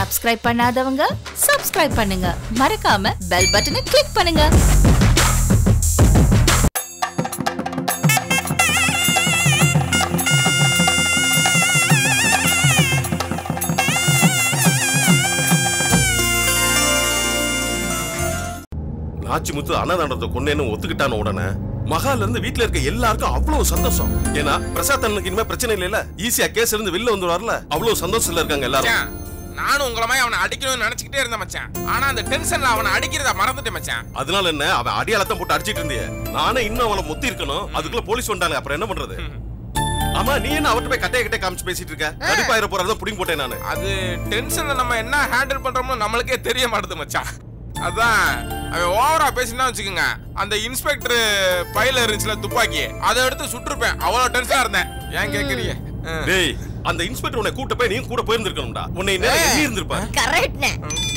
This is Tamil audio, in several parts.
சப்ஸ்கிரைப் பண்ணாதவங்க சப்ஸ்கிரைப் பண்ணுங்க மறக்காம பெல் பட்டனை கிளிக் பண்ணுங்க நாச்சிமுத்து அன்னதானத்தை கொன்னேன்னு ஒத்துக்கிட்டான உடனே மகால இருந்து வீட்ல இருக்க எல்லாருக்கும் அவ்வளவு சந்தோஷம் ஏன்னா பிரசாத் அண்ணனுக்கு இனிமே பிரச்சனை இல்ல ஈஸியா கேஸ் இருந்து வெளில வந்துடுவார்ல அவ்வளவு சந்தோஷத்துல இருக்காங்க எல்லாரும் மச்சான் நானும் உங்கள மாதிரி அவனை அடிக்கணும்னு நினைச்சுக்கிட்டே இருந்தேன் மச்சான் ஆனா அந்த டென்ஷன்ல அவனை அடிக்கிறத மறந்துட்டேன் மச்சான் அதனால என்ன அவன் அடியாளத்தான் போட்டு அடிச்சிட்டு இருந்தியே நானே இன்னும் அவளை முத்தி இருக்கணும் அதுக்குள்ள போலீஸ் வந்தாலே அப்புறம் என்ன பண்றது ஆமா நீ என்ன அவர்கிட்ட போய் கட்டைய கட்டைய காமிச்சு பேசிட்டு இருக்க கடுப்பாயிர போறதான் புடிங்க போட்டேன் நானு அது டென்ஷன்ல நம்ம என்ன ஹேண்டில் பண்றோமோ நம்மளுக்கே தெரிய மாட்டுது மச்சான் அதான் அவன் ஓவரா பேசினா வச்சுக்கோங்க அந்த இன்ஸ்பெக்டர் பையில இருந்துச்சுல துப்பாக்கி அதை எடுத்து சுட்டிருப்பேன் அவ்வளவு டென்ஷனா இருந்தேன் ஏன் கேக்குறீங்க ஆ. டேய் அந்த இன்ஸ்பெக்டர் உன்னை கூட்ட போய் நீ கூட போயிருந்திருக்கணும்டா உன்னை நேரம் எண்ணி இருந்திருப்பாரு கரெக்ட்ண்ணே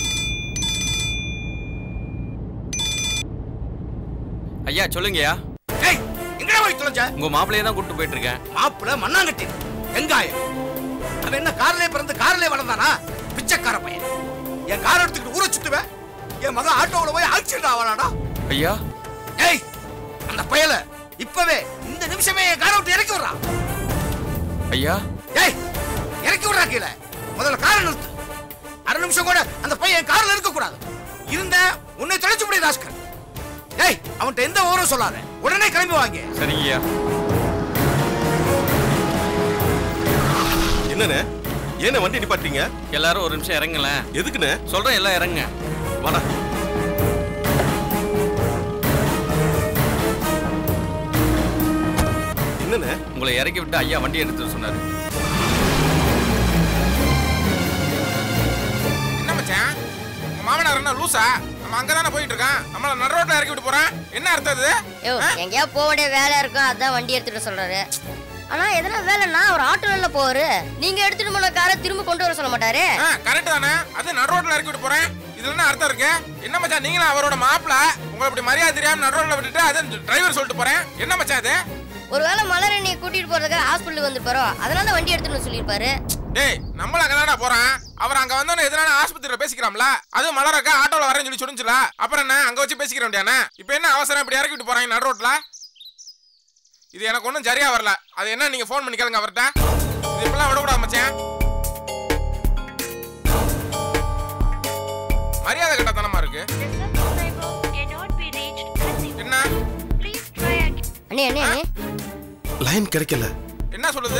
ஐயா சொல்லுங்கய்யா ஏய் எங்கடா போய் தொலைஞ்ச உங்க மாப்பிள்ளைய தான் கூட்டு போயிட்டு இருக்கேன் மாப்பிள மண்ணாங்கட்டி வெங்காயம் அவன் என்ன கார்லயே பிறந்து கார்லயே வளர்ந்தானா பிச்சைக்கார பையன் என் கார் எடுத்துக்கிட்டு ஊரை சுத்துவேன் என் மகன் ஆட்டோவில் போய் ஆக்சிடென்ட் ஆவானாடா ஐயா ஏய் அந்த பயல இப்பவே இந்த நிமிஷமே என் காரை விட்டு இறக்கி விடுறான் ஐயா ஏய் இறக்கி விடுறா கீழே முதல்ல காரை நிறுத்து அரை நிமிஷம் கூட அந்த பையன் என் கார்ல இருக்க கூடாது இருந்த உன்னை தொலைச்சு முடியாது ஆஸ்கர் ஏய் அவன்கிட்ட எந்த ஊரும் சொல்லாத உடனே கிளம்பி வாங்க சரிங்கய்யா என்னண்ணே ஏன வண்டி நிப்பாட்டீங்க எல்லாரும் ஒரு நிமிஷம் இறங்கலேன் எதுக்குண்ணே சொல்றேன் எல்லாம் இறங்க வாடா என்னண்ணே உங்களை இறக்கி விட்டு ஐயா வண்டி எடுத்து சொன்னாரு என்ன மச்சான் உங்க மாமனார் என்ன லூசா நம்ம அங்கதானே போயிட்டு இருக்கான் நம்மள நடு ரோட்ல இறக்கி விட்டு போறான் என்ன அர்த்தம் இது யோ எங்கேயா போக வேண்டிய வேலை இருக்கும் அதான் வண்டி எடுத்துட்டு சொல்றாரு ஆனா எதனா வேலைன்னா ஒரு ஆட்டோல போவாரு நீங்க எடுத்துட்டு போன காரை திரும்ப கொண்டு வர சொல்ல மாட்டாரு கரெக்ட் தானே அது நடு ரோட்ல இறக்கி விட்டு போறேன் இதுல என்ன அர்த்தம் இருக்கு என்ன மச்சான் நீங்களும் அவரோட மாப்பிள உங்களை இப்படி மரியாதை தெரியாம நடு ரோட்ல விட்டுட்டு அது டிரைவர் சொல்லிட்டு போறேன் என்ன மச்சான் அது ஒருவேளை மலரை நீ கூட்டிட்டு போறதுக்கு ஹாஸ்பிட்டலுக்கு வந்துருப்பாரோ அதனால தான் வண்டி எடுத்துட்டு சொல்லியிருப்பாரு டேய் நம்மள அங்கதானே போறான் அவர் அங்க வந்தோன்னு எதனால ஆஸ்பத்திரியில பேசிக்கிறாம்ல அது மலரக்கா ஆட்டோல வரேன்னு சொல்லி சொன்னிச்சுல அப்புறம் என்ன அங்க வச்சு பேசிக்கிற வேண்டியானே இப்போ என்ன அவசரம் இப்படி இறக்கி விட்டு போறாங்க நடு ரோட்ல இது எனக்கு ஒன்றும் சரியா வரல அது என்ன நீங்க ஃபோன் பண்ணி கேளுங்க அவர்கிட்ட இது இப்பெல்லாம் விடக்கூடாது மச்சான் மரியாதை கட்டத்தனமா இருக்கு என்ன அண்ணே அண்ணே அண்ணே லைன் கிடைக்கல என்ன சொல்லுது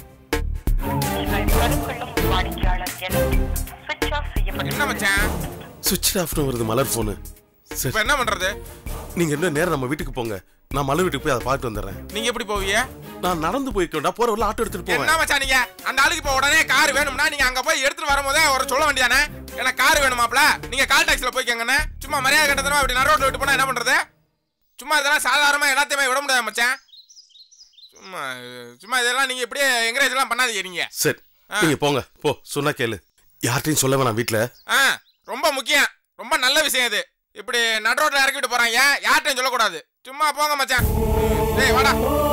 என்ன மச்சான் சுவிட்ச் ஆஃப்னு வருது மலர் போனு சரி இப்போ என்ன பண்றது நீங்க இன்னும் நேரம் நம்ம வீட்டுக்கு போங்க நான் மலர் வீட்டுக்கு போய் அதை பார்த்து வந்துடுறேன் நீங்க எப்படி போவீங்க நான் நடந்து போய்க்கோண்டா போற வரல ஆட்டோ எடுத்துட்டு என்ன போவேன் மச்சான் நீங்க அந்த ஆளுக்கு இப்ப உடனே கார் வேணும்னா நீங்க அங்க போய் எடுத்துட்டு வரும்போதே ஒரு சொல்ல வேண்டியதானே எனக்கு கார் வேணுமாப்ல நீங்க கால் டாக்ஸில போய்க்கங்கண்ணே சும்மா மரியாதை கட்டத்தனமா அப்படி நரோட்ல விட்டு போனா என்ன பண்றது சும்மா இதெல்லாம் சாதாரணமா எல்லாத்தையுமே விட முடியாது மச்சான் சும்மா இது- சும்மா இதெல்லாம் நீங்க இப்படியே என்கரேஜ் எல்லாம் பண்ணாதீங்க நீங்க சரி நீங்க போங்க போ சொன்னா கேளு யார்ட்டையும் சொல்ல வேணாம் வீட்ல ஆ ரொம்ப முக்கியம் ரொம்ப நல்ல விஷயம் இது இப்படி நடு ரோட்ல இறக்கி விட்டு போறாங்க யார்ட்டையும் சொல்லக்கூடாது சும்மா போங்க மச்சான் டேய் வாடா